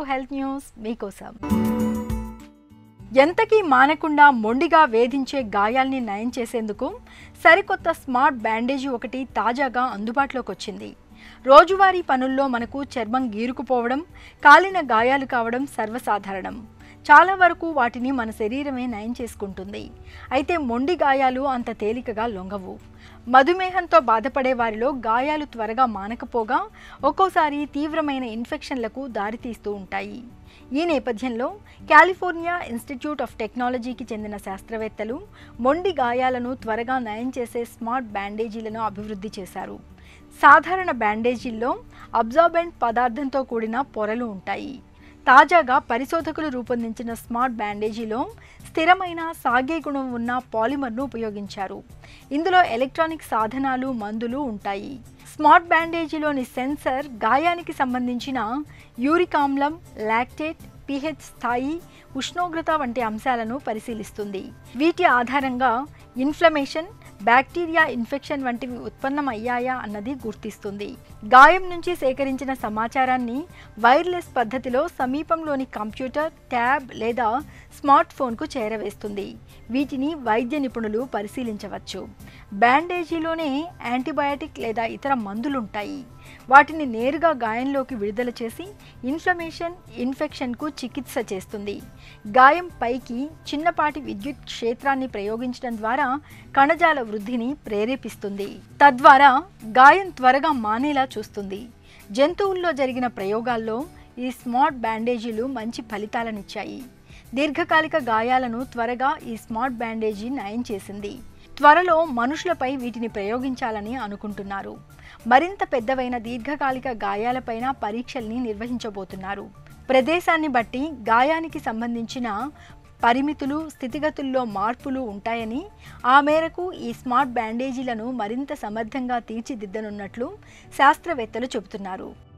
health news మీకోసం ఎంతకీ మానకుండా మొండిగా వేధించే గాయాల్ని నయం చేసేందుకు సరికొత్త స్మార్ట్ బ్యాండేజీ ఒకటి తాజాగా అందుబాటులోకి వచ్చింది రోజువారీ పనుల్లో మనకు చర్మం గీరుకుపోవడం కాలిన గాయాలు కావడం సర్వసాధారణం చాలా వరకు వాటిని మన శరీరమే నయం చేసుకుంటుంది అయితే మొండి గాయాలు అంత తేలికగా లొంగవు మధుమేహంతో బాధపడే వారిలో గాయాలు త్వరగా మానకపోగా ఒక్కోసారి తీవ్రమైన ఇన్ఫెక్షన్లకు దారితీస్తూ ఉంటాయి ఈ నేపథ్యంలో కాలిఫోర్నియా ఇన్స్టిట్యూట్ ఆఫ్ టెక్నాలజీకి చెందిన శాస్త్రవేత్తలు మొండి గాయాలను త్వరగా నయం చేసే స్మార్ట్ బ్యాండేజీలను అభివృద్ధి చేశారు సాధారణ బ్యాండేజీల్లో అబ్జార్బెంట్ పదార్థంతో కూడిన పొరలు ఉంటాయి తాజాగా పరిశోధకులు రూపొందించిన స్మార్ట్ బ్యాండేజీలో స్థిరమైన సాగే గుణం ఉన్న పాలిమర్ను ఉపయోగించారు ఇందులో ఎలక్ట్రానిక్ సాధనాలు మందులు ఉంటాయి స్మార్ట్ బ్యాండేజీలోని సెన్సర్ గాయానికి సంబంధించిన యూరిక్ ఆమ్లం లాక్టేట్ పిహెచ్ స్థాయి ఉష్ణోగ్రత వంటి అంశాలను పరిశీలిస్తుంది వీటి ఆధారంగా ఇన్ఫ్లమేషన్ బ్యాక్టీరియా ఇన్ఫెక్షన్ వంటివి ఉత్పన్నమయ్యాయా అన్నది గుర్తిస్తుంది గాయం నుంచి సేకరించిన సమాచారాన్ని వైర్లెస్ పద్ధతిలో సమీపంలోని కంప్యూటర్ ట్యాబ్ లేదా స్మార్ట్ ఫోన్కు చేరవేస్తుంది వీటిని వైద్య నిపుణులు పరిశీలించవచ్చు బ్యాండేజీలోనే యాంటీబయాటిక్ లేదా ఇతర మందులుంటాయి వాటిని నేరుగా గాయంలోకి విడుదల చేసి ఇన్ఫ్లమేషన్ ఇన్ఫెక్షన్కు చికిత్స చేస్తుంది గాయం పైకి చిన్నపాటి విద్యుత్ క్షేత్రాన్ని ప్రయోగించడం ద్వారా కణజాల వృద్ధిని ప్రేరేపిస్తుంది తద్వారా గాయం త్వరగా మానేలా చూస్తుంది జంతువుల్లో జరిగిన ప్రయోగాల్లో ఈ స్మార్ట్ బ్యాండేజీలు మంచి ఫలితాలనిచ్చాయి దీర్ఘకాలిక గాయాలను త్వరగా ఈ స్మార్ట్ బ్యాండేజీ నయం చేసింది త్వరలో మనుషులపై వీటిని ప్రయోగించాలని అనుకుంటున్నారు మరింత పెద్దవైన దీర్ఘకాలిక గాయాలపైన పరీక్షల్ని నిర్వహించబోతున్నారు ప్రదేశాన్ని బట్టి గాయానికి సంబంధించిన పరిమితులు స్థితిగతుల్లో మార్పులు ఉంటాయని ఆ మేరకు ఈ స్మార్ట్ బ్యాండేజీలను మరింత సమర్థంగా తీర్చిదిద్దనున్నట్లు శాస్త్రవేత్తలు చెబుతున్నారు